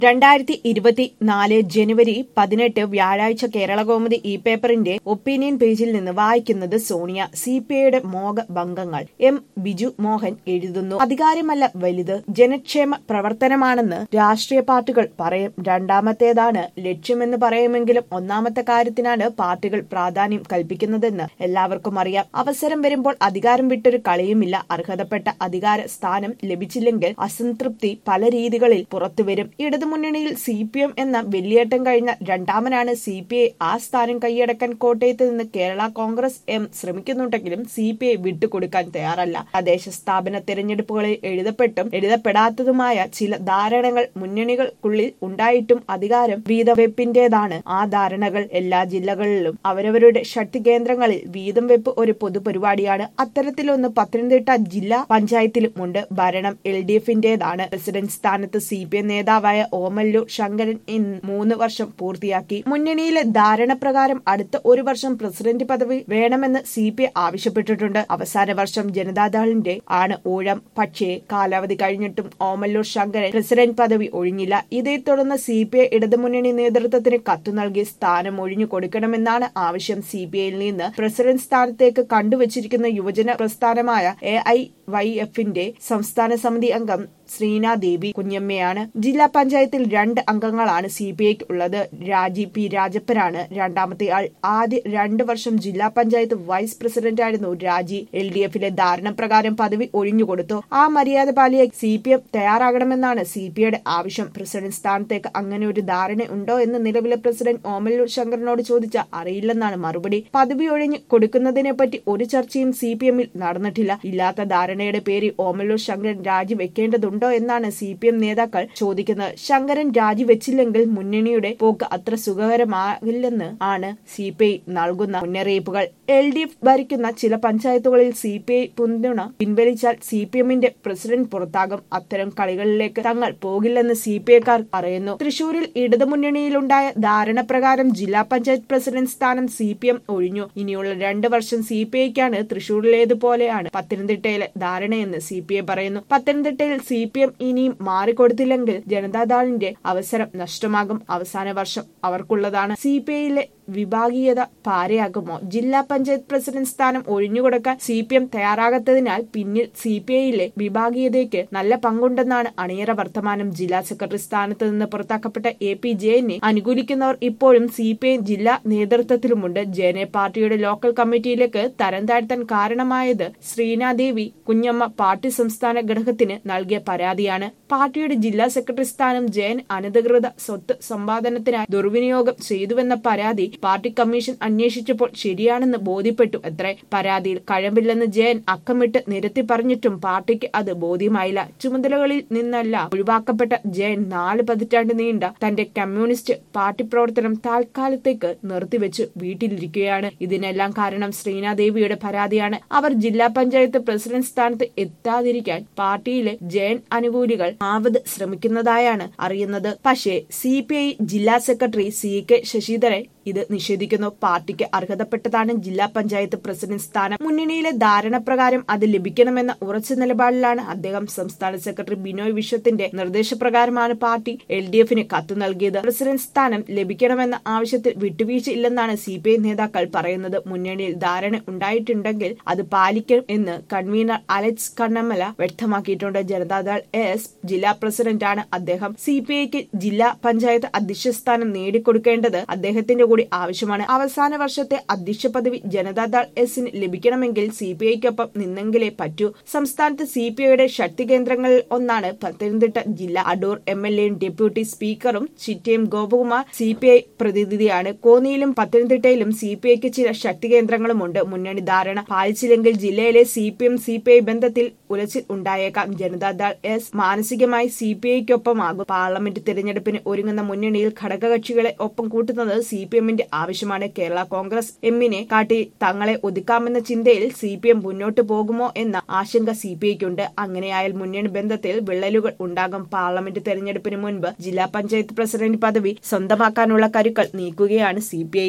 രണ്ടായിരത്തി ഇരുപത്തിനാല് ജനുവരി പതിനെട്ട് വ്യാഴാഴ്ച കേരളകൗമുദി ഇ പേപ്പറിന്റെ ഒപ്പീനിയൻ പേജിൽ നിന്ന് വായിക്കുന്നത് സോണിയ സി പി ഐയുടെ മോഹഭംഗങ്ങൾ എം ബിജു മോഹൻ എഴുതുന്നു അധികാരമല്ല വലുത് ജനക്ഷേമ പ്രവർത്തനമാണെന്ന് രാഷ്ട്രീയ പാർട്ടികൾ പറയും രണ്ടാമത്തേതാണ് ലക്ഷ്യമെന്ന് പറയുമെങ്കിലും ഒന്നാമത്തെ കാര്യത്തിനാണ് പാർട്ടികൾ പ്രാധാന്യം കൽപ്പിക്കുന്നതെന്ന് എല്ലാവർക്കും അറിയാം അവസരം വരുമ്പോൾ അധികാരം വിട്ടൊരു കളിയുമില്ല അർഹതപ്പെട്ട അധികാര സ്ഥാനം ലഭിച്ചില്ലെങ്കിൽ അസംതൃപ്തി പല രീതികളിൽ പുറത്തുവരും ഇടതുമുന്നണിയിൽ സി പി എം എന്ന വെള്ളിയേട്ടം കഴിഞ്ഞ രണ്ടാമനാണ് സി പി ഐ ആ സ്ഥാനം കൈയടക്കാൻ കോട്ടയത്ത് നിന്ന് കേരള കോൺഗ്രസ് എം ശ്രമിക്കുന്നുണ്ടെങ്കിലും സി പി ഐ വിട്ടുകൊടുക്കാൻ തയ്യാറല്ല തദ്ദേശ സ്ഥാപന തെരഞ്ഞെടുപ്പുകളിൽ എഴുതപ്പെട്ടും എഴുതപ്പെടാത്തതുമായ ചില ധാരണകൾ മുന്നണികൾക്കുള്ളിൽ ഉണ്ടായിട്ടും അധികാരം വീതം വെപ്പിന്റേതാണ് ആ ധാരണകൾ എല്ലാ ജില്ലകളിലും അവരവരുടെ ശക്തി കേന്ദ്രങ്ങളിൽ വീതം വെപ്പ് ഒരു പൊതുപരിപാടിയാണ് അത്തരത്തിലൊന്ന് പത്തനംതിട്ട ജില്ലാ പഞ്ചായത്തിലുമുണ്ട് ഭരണം എൽ ഡി എഫിന്റേതാണ് പ്രസിഡന്റ് സ്ഥാനത്ത് സി പി എം നേതാവായ ഓമല്ലൂർ ശങ്കരൻ ഇന്ന് മൂന്ന് വർഷം പൂർത്തിയാക്കി മുന്നണിയിലെ ധാരണ പ്രകാരം അടുത്ത ഒരു വർഷം പ്രസിഡന്റ് പദവി വേണമെന്ന് സി പി ഐ ആവശ്യപ്പെട്ടിട്ടുണ്ട് അവസാന വർഷം ജനതാദളിന്റെ ആണ് ഊഴം പക്ഷേ കാലാവധി കഴിഞ്ഞിട്ടും ഓമല്ലൂർ ശങ്കരൻ പ്രസിഡന്റ് പദവി ഒഴിഞ്ഞില്ല ഇതേ തുടർന്ന് സി പി ഐ ഇടതുമുന്നണി നേതൃത്വത്തിന് കത്തു നൽകി സ്ഥാനം ഒഴിഞ്ഞു കൊടുക്കണമെന്നാണ് ആവശ്യം സി പി ഐയിൽ നിന്ന് പ്രസിഡന്റ് സ്ഥാനത്തേക്ക് കണ്ടുവച്ചിരിക്കുന്ന യുവജന പ്രസ്ഥാനമായ എ ഐ വൈ എഫിന്റെ സംസ്ഥാന സമിതി അംഗം ശ്രീനാദേവി കുഞ്ഞമ്മയാണ് ജില്ലാ പഞ്ചായത്തിൽ രണ്ട് അംഗങ്ങളാണ് സി പി ഐക്ക് ഉള്ളത് രാജി പി രാജപ്പനാണ് രണ്ടാമത്തെ ആൾ ആദ്യ രണ്ട് വർഷം ജില്ലാ പഞ്ചായത്ത് വൈസ് പ്രസിഡന്റ് ആയിരുന്നു രാജി എൽ ഡി എഫിലെ ധാരണ പ്രകാരം പദവി ഒഴിഞ്ഞുകൊടുത്തു ആ മര്യാദ പാലിയെ സി പി എം തയ്യാറാകണമെന്നാണ് സി പി ഐയുടെ ആവശ്യം പ്രസിഡന്റ് സ്ഥാനത്തേക്ക് അങ്ങനെ ഒരു ധാരണ ഉണ്ടോ എന്ന് നിലവിലെ പ്രസിഡന്റ് ഓമല്ലൂർ ശങ്കറിനോട് ചോദിച്ച അറിയില്ലെന്നാണ് മറുപടി പദവി ഒഴിഞ്ഞ് കൊടുക്കുന്നതിനെ പറ്റി ഒരു ചർച്ചയും സി പി എമ്മിൽ നടന്നിട്ടില്ല ഇല്ലാത്ത ധാരണയുടെ പേരിൽ ഓമല്ലൂർ ശങ്കരൻ രാജിവെക്കേണ്ടതുണ്ടോ എന്നാണ് സി പി എം നേതാക്കൾ ചോദിക്കുന്നത് ശങ്കരൻ രാജിവെച്ചില്ലെങ്കിൽ മുന്നണിയുടെ പോക്ക് അത്ര സുഖകരമാകില്ലെന്ന് ആണ് സി പി ഐ നൽകുന്ന മുന്നറിയിപ്പുകൾ എൽ ഡി എഫ് ഭരിക്കുന്ന ചില പഞ്ചായത്തുകളിൽ സി പി ഐ പിന്തുണ പിൻവലിച്ചാൽ സി പി എമ്മിന്റെ പ്രസിഡന്റ് പുറത്താകും അത്തരം കളികളിലേക്ക് തങ്ങൾ പോകില്ലെന്ന് സി പി ഐക്കാർ പറയുന്നു തൃശൂരിൽ ഇടതുമുന്നണിയിലുണ്ടായ ധാരണ പ്രകാരം ജില്ലാ പഞ്ചായത്ത് പ്രസിഡന്റ് സ്ഥാനം സി പി എം ഒഴിഞ്ഞു ഇനിയുള്ള രണ്ട് വർഷം സി പി ഐക്കാണ് തൃശൂരിലേതുപോലെയാണ് പത്തനംതിട്ടയിലെ ധാരണയെന്ന് സി പി ഐ പറയുന്നു പത്തനംതിട്ടയിൽ സി പി എം ഇനിയും മാറിക്കൊടുത്തില്ലെങ്കിൽ ജനതാദളിന്റെ അവസരം നഷ്ടമാകും അവസാന വർഷം അവർക്കുള്ളതാണ് സി പി ഐയിലെ വിഭാഗീയത പാരയാകുമോ ജില്ലാ പഞ്ചായത്ത് പ്രസിഡന്റ് സ്ഥാനം ഒഴിഞ്ഞുകൊടുക്കാൻ സി പി എം തയ്യാറാകാത്തതിനാൽ പിന്നിൽ സി പി ഐയിലെ വിഭാഗീയതയ്ക്ക് നല്ല പങ്കുണ്ടെന്നാണ് അണിയറ വർത്തമാനം ജില്ലാ സെക്രട്ടറി സ്ഥാനത്ത് നിന്ന് പുറത്താക്കപ്പെട്ട എ പി ജയനെ അനുകൂലിക്കുന്നവർ ഇപ്പോഴും സി പി ഐ ജില്ലാ നേതൃത്വത്തിലുമുണ്ട് ജയനെ പാർട്ടിയുടെ ലോക്കൽ കമ്മിറ്റിയിലേക്ക് തരം താഴ്ത്താൻ കാരണമായത് ശ്രീനാദേവി കുഞ്ഞമ്മ പാർട്ടി സംസ്ഥാന ഘടകത്തിന് നൽകിയ പരാതിയാണ് പാർട്ടിയുടെ ജില്ലാ സെക്രട്ടറി സ്ഥാനം ജയൻ അനധികൃത സ്വത്ത് സമ്പാദനത്തിനായി ദുർവിനിയോഗം ചെയ്തുവെന്ന പരാതി പാർട്ടി കമ്മീഷൻ അന്വേഷിച്ചപ്പോൾ ശരിയാണെന്ന് ബോധ്യപ്പെട്ടു അത്രേ പരാതിയിൽ കഴമ്പില്ലെന്ന് ജയൻ അക്കമിട്ട് നിരത്തി പറഞ്ഞിട്ടും പാർട്ടിക്ക് അത് ബോധ്യമായില്ല ചുമതലകളിൽ നിന്നല്ല ഒഴിവാക്കപ്പെട്ട ജയൻ നാല് പതിറ്റാണ്ട് നീണ്ട തന്റെ കമ്മ്യൂണിസ്റ്റ് പാർട്ടി പ്രവർത്തനം താൽക്കാലത്തേക്ക് നിർത്തിവെച്ച് വീട്ടിലിരിക്കുകയാണ് ഇതിനെല്ലാം കാരണം ശ്രീനാദേവിയുടെ പരാതിയാണ് അവർ ജില്ലാ പഞ്ചായത്ത് പ്രസിഡന്റ് സ്ഥാനത്ത് എത്താതിരിക്കാൻ പാർട്ടിയിലെ ജയൻ അനുകൂലികൾ ആവത് ശ്രമിക്കുന്നതായാണ് അറിയുന്നത് പക്ഷേ സി ജില്ലാ സെക്രട്ടറി സി കെ ശശിധരൻ ഇത് നിഷേധിക്കുന്നു പാർട്ടിക്ക് അർഹതപ്പെട്ടതാണ് ജില്ലാ പഞ്ചായത്ത് പ്രസിഡന്റ് സ്ഥാനം മുന്നണിയിലെ ധാരണ പ്രകാരം അത് ലഭിക്കണമെന്ന ഉറച്ച നിലപാടിലാണ് അദ്ദേഹം സംസ്ഥാന സെക്രട്ടറി ബിനോയ് വിശ്വത്തിന്റെ നിർദ്ദേശപ്രകാരമാണ് പാർട്ടി എൽ ഡി എഫിന് കത്ത് നൽകിയത് പ്രസിഡന്റ് സ്ഥാനം ലഭിക്കണമെന്ന ആവശ്യത്തിൽ വിട്ടുവീഴ്ച ഇല്ലെന്നാണ് സി പി ഐ നേതാക്കൾ പറയുന്നത് മുന്നണിയിൽ ധാരണ ഉണ്ടായിട്ടുണ്ടെങ്കിൽ അത് പാലിക്കും എന്ന് കൺവീനർ അലക്സ് കണ്ണമ്മല വ്യക്തമാക്കിയിട്ടുണ്ട് ജനതാദൾ എസ് ജില്ലാ പ്രസിഡന്റാണ് അദ്ദേഹം സി പി ഐക്ക് ജില്ലാ പഞ്ചായത്ത് അധ്യക്ഷ സ്ഥാനം നേടിക്കൊടുക്കേണ്ടത് അദ്ദേഹത്തിന്റെ കൂടി ആവശ്യമാണ് അവസാന വർഷത്തെ അധ്യക്ഷ പദവി ജനതാദൾ എസിന് ലഭിക്കണമെങ്കിൽ സി പി ഐക്കൊപ്പം നിന്നെങ്കിലേ പറ്റൂ സംസ്ഥാനത്ത് സി പി ഐയുടെ ശക്തി കേന്ദ്രങ്ങളിൽ ഒന്നാണ് പത്തനംതിട്ട ജില്ല അടൂർ എം എൽ എയും ഡെപ്യൂട്ടി സ്പീക്കറും Chittayam Gopakumar C P I പ്രതിനിധിയാണ് കോന്നിയിലും പത്തനംതിട്ടയിലും സി പി ഐക്ക് ചില ശക്തി കേന്ദ്രങ്ങളുമുണ്ട് മുന്നണി ധാരണ പാലിച്ചില്ലെങ്കിൽ ജില്ലയിലെ C P M C P I ബന്ധത്തിൽ ഉലച്ചിൽ ഉണ്ടായേക്കാം ജനതാദൾ എസ് മാനസികമായി സി പി ഐക്കൊപ്പമാകും പാർലമെന്റ് തിരഞ്ഞെടുപ്പിന് ഒരുങ്ങുന്ന മുന്നണിയിൽ ഘടകകക്ഷികളെ ഒപ്പം കൂട്ടുന്നത് സി പി എമ്മിന്റെ ആവശ്യമാണ് കേരള കോൺഗ്രസ് എമ്മിനെ കാട്ടി തങ്ങളെ ഒതുക്കാമെന്ന ചിന്തയിൽ സി പി എം മുന്നോട്ട് പോകുമോ എന്ന ആശങ്ക സി പി ഐക്കുണ്ട് അങ്ങനെയായാൽ മുന്നണി ബന്ധത്തിൽ വിള്ളലുകൾ ഉണ്ടാകും പാർലമെന്റ് തെരഞ്ഞെടുപ്പിന് മുൻപ് ജില്ലാ പഞ്ചായത്ത് പ്രസിഡന്റ് പദവി സ്വന്തമാക്കാനുള്ള കരുക്കൾ നീക്കുകയാണ് സി പി ഐ